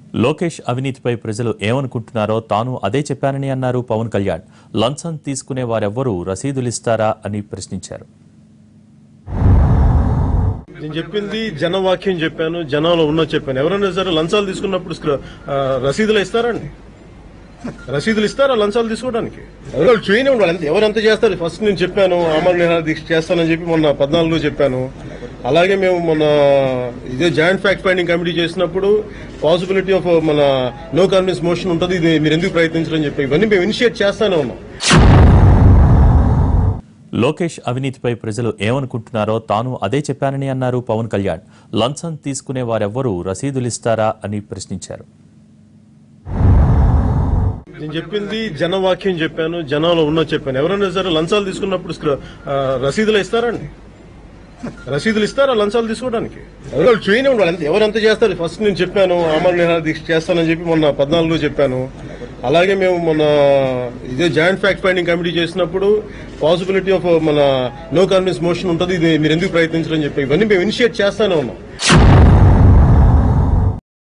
లోకేష్ అవినీతిపై ప్రజలు ఏమనుకుంటున్నారో తాను అదే చెప్పానని అన్నారు పవన్ కళ్యాణ్ లంచం తీసుకునే వారెవ్వరూ రసీదులిస్తారా అని ప్రశ్నించారు నేను చెప్పింది జనవాక్యం చెప్పాను జనంలో ఉన్న చెప్పాను ఎవరైనా సరే లంచాలు తీసుకున్నప్పుడు స్క్ర- ఆ, రసీదులు ఇస్తారండి రసీదులు ఇస్తారా లంచాలు తీసుకోవడానికి ఎవరు చేయని వాళ్ళు ఎంత- ఎవరు ఎంత చేస్తారు ఫస్ట్ నేను చెప్పాను అమలు నిరాహార దీక్ష చేస్తానని చెప్పి మొన్న పద్నాలుగులో చెప్పాను అలాగే మేము మొన్న ఇదే జాయింట్ ఫ్యాక్ట్ ఫైండింగ్ కమిటీ చేసినప్పుడు పాసిబిలిటీ ఆఫ్ మన నో కాన్ఫిడెన్స్ మోషన్ ఉంటుంది ఇది మీరు ఎందుకు ప్రయత్నించరని చెప్పి ఇవన్నీ మేము ఇనిషియేట్ చేస్తానే ఉన్నాం లోకేష్ అవినీతిపై ప్రజలు ఏమనుకుంటున్నారో తాను అదే చెప్పానని అన్నారు పవన్ కళ్యాణ్ లంచం తీసుకునే వారెవ్వరూ రసీదులిస్తారా అని ప్రశ్నించారు నేను చెప్పింది జనవాక్యం చెప్పాను జనంలో ఉన్న చెప్పాను ఎవరైనా సరే లంచాలు తీసుకున్నప్పుడు స్క్ర- ఆ, రసీదులు ఇస్తారండి రసీదులు ఇస్తారా లంచాలు తీసుకోవడానికి ఎవరు చేయని వాళ్ళు ఎంత- ఎవరు ఎంత చేస్తారు ఫస్ట్ నేను చెప్పాను అమలు నిరాహార దీక్ష చేస్తానని చెప్పి మొన్న పద్నాలుగులో చెప్పాను అలాగే మేము మొన్న ఇదే జాయింట్ ఫ్యాక్ట్ ఫైండింగ్ కమిటీ చేసినప్పుడు పాసిబిలిటీ ఆఫ్ మన నో కాన్ఫిడెన్స్ మోషన్ ఉంటుంది ఇది మీరు ఎందుకు ప్రయత్నించరని చెప్పి ఇవన్నీ మేము ఇనిషియేట్ చేస్తానే ఉన్నాం